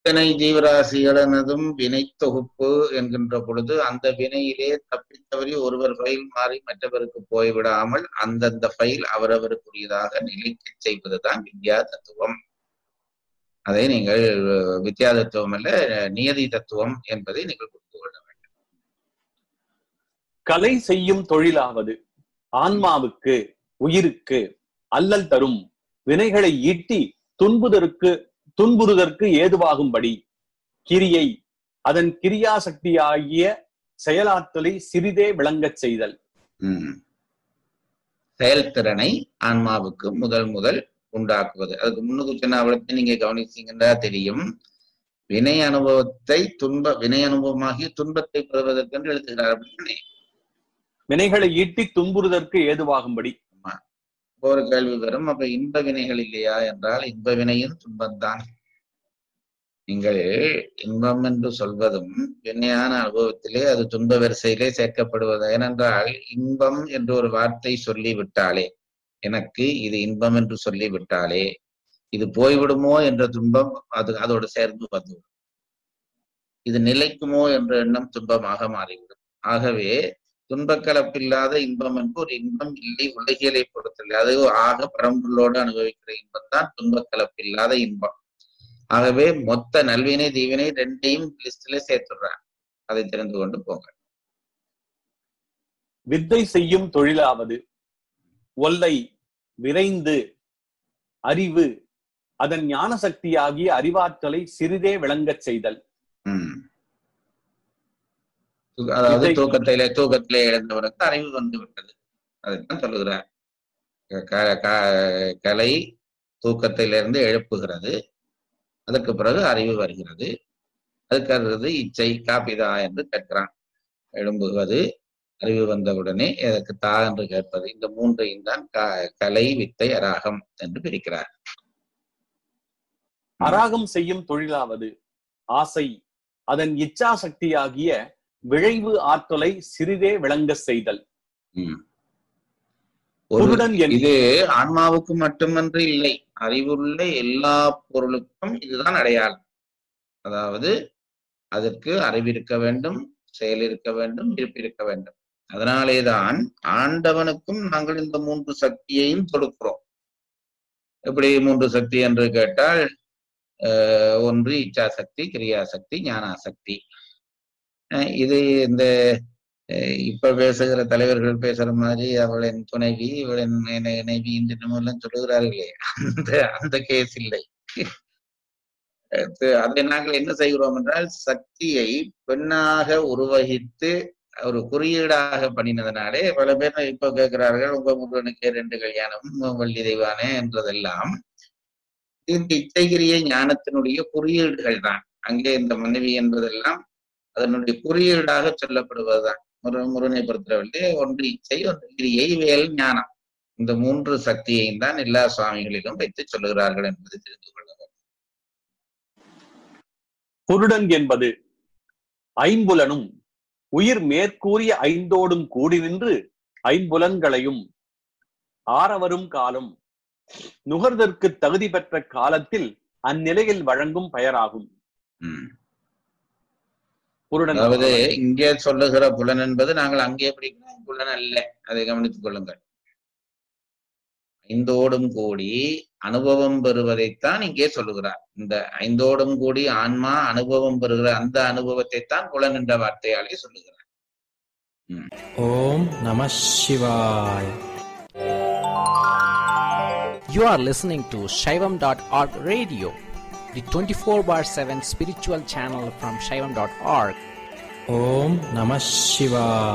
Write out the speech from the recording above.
இத்தனை ஜீவராசிகளனதும் வினை தொகுப்பு என்கின்ற பொழுது அந்த வினையிலே தப்பித்தவறி ஒருவர் ஃபைல் மாறி மற்றவருக்கு போய்விடாமல் அந்தந்த ஃபைல் அவரவருக்குரியதாக நிலைக்க செய்வதுதான் வித்யா தத்துவம் அதை நீங்கள் வித்யா தத்துவம் அல்ல நியதி தத்துவம் என்பதை நீங்கள் புரிந்து கொள்ள வேண்டும் கலை செய்யும் தொழிலாவது ஆன்மாவுக்கு உயிருக்கு அல்லல் தரும் வினைகளை ஈட்டி துன்புதற்கு துன்புறுதற்கு ஏதுவாகும்படி கிரியை அதன் கிரியாசக்தியாகிய செயலாற்றலை சிறிதே விளங்கச் செய்தல் உம் செயல்திறனை ஆன்மாவுக்கு முதல் முதல் உண்டாக்குவது அதுக்கு முன்னுக்கு சொன்ன அவளத்தை நீங்க கவனிச்சீங்கன்னா தெரியும் வினை அனுபவத்தை துன்ப வினை அனுபவமாகி துன்பத்தை பெறுவதற்கென்று எழுதுகிறார் அப்படின்னு வினைகளை ஈட்டி துன்புறுதற்கு ஏதுவாகும்படி ஒரு கேள்வி வரும் அப்ப இன்ப வினைகள் இல்லையா என்றால் இன்ப வினையும் துன்பம்தான் நீங்கள் இன்பம் என்று சொல்வதும் வினையான அனுபவத்திலே அது துன்ப வரிசையிலே சேர்க்கப்படுவது ஏனென்றால் இன்பம் என்று ஒரு வார்த்தை சொல்லிவிட்டாலே எனக்கு இது இன்பம் என்று சொல்லிவிட்டாலே இது போய்விடுமோ என்ற துன்பம் அது அதோடு சேர்ந்து வந்துவிடும் இது நிலைக்குமோ என்ற எண்ணம் துன்பமாக மாறிவிடும் ஆகவே துன்பக்கலப்பில்லாத இன்பம் என்று ஒரு இன்பம் இல்லை உலகியலை பொறுத்தலை அது ஆக பரம்பொருளோடு அனுபவிக்கிற இன்பம் தான் துன்பக்கலப்பில்லாத இன்பம் ஆகவே மொத்த நல்வினை தீவினை ரெண்டையும் லிஸ்ட்ல சேர்த்துடுறாங்க அதை தெரிந்து கொண்டு போங்க வித்தை செய்யும் தொழிலாவது ஒல்லை விரைந்து அறிவு அதன் ஞான சக்தியாகிய அறிவாற்றலை சிறிதே விளங்கச் செய்தல் உம் தூக்க- அதாவது இதை- தூக்கத்திலே தூக்கத்திலே இழந்தவருக்கு அறிவு வந்து விட்டது அதைத்தான் சொல்லுகிறார் க- க- கலை தூக்கத்திலிருந்து எழுப்புகிறது அதற்கு பிறகு அறிவு வருகிறது அதுக்கு அடுத்தது இச்சை காப்பிதா என்று கேட்கிறான் எழும்புவது அறிவு வந்தவுடனே எதற்கு தா என்று கேட்பது இந்த மூன்றையும் தான் க- கலை வித்தை அராகம் என்று பிரிக்கிறார் அராகம் செய்யும் தொழிலாவது ஆசை அதன் இச்சா சக்தியாகிய விழைவு ஆற்றலை சிறிதே விளங்கச் செய்தல் உம். ஒரு குருடன் என் இது ஆன்மாவுக்கு மட்டுமன்று இல்லை அறிவுள்ள எல்லா பொருளுக்கும் இதுதான் அடையாளம் அதாவது அதற்கு அறிவிருக்க வேண்டும் செயல் இருக்க வேண்டும் இருப்பிருக்க வேண்டும் அதனாலேதான் ஆண்டவனுக்கும் நாங்கள் இந்த மூன்று சக்தியையும் கொடுக்கிறோம் எப்படி மூன்று சக்தி என்று கேட்டால் அஹ், ஒன்று இச்சாசக்தி கிரியாசக்தி ஞானாசக்தி அஹ், இது இந்த அஹ் இப்ப பேசுகிற தலைவர்கள் பேசுற மாதிரி அவளின் துணைவி இவளின் இணை- இணைவி இந்த எல்லாம் சொல்லுகிறார்களே அந்த அந்த கேஸ் இல்லை அது அதை நாங்கள் என்ன செய்கிறோம் என்றால் சக்தியை பெண்ணாக உருவகித்து ஒரு குறியீடாக பண்ணினதுனாலே பல பேர் இப்ப கேட்கிறார்கள் உங்க முருகனுக்கு ரெண்டு கல்யாணம் வள்ளி தெய்வானே என்றதெல்லாம் இந்த இச்சைகிரிய ஞானத்தினுடைய குறியீடுகள் தான் அங்கே இந்த மனைவி என்பதெல்லாம் அதனுடைய குறியீடாக சொல்லப்படுவதுதான் முரு முருகனை பொறுத்தவரையிலே ஒன்று இச்சை ஒன்று கிரியை வேல் ஞானம் இந்த மூன்று சக்தியையும் தான் எல்லா சுவாமிகளிலும் வைத்து சொல்லுகிறார்கள் என்பதை தெரிந்து கொள்ள வேண்டும் குருடன் என்பது ஐம்புலனும் உயிர் மேற்கூறிய ஐந்தோடும் கூடி நின்று ஐம்புலன்களையும் ஆரவரும் காலம் நுகர்தற்கு தகுதி பெற்ற காலத்தில் அந்நிலையில் வழங்கும் பெயராகும் ம். குருடன் அதாவது இங்கே சொல்லுகிற புலன் என்பது நாங்கள் அங்கே படிக்கிற புலன் அல்ல அதை கவனித்துக் கொள்ளுங்கள் ஐந்தோடும் கூடி அனுபவம் பெறுவதைத்தான் இங்கே சொல்லுகிறார் இந்த ஐந்தோடும் கூடி ஆன்மா அனுபவம் பெறுகிற அந்த அனுபவத்தை தான் புலன் என்ற வார்த்தையாலே சொல்லுகிறார் ஓம் நம சிவாய You are listening to Shaivam.org radio, the 24 bar 7 spiritual channel from Shaivam.org. ஓம் நம சிவாய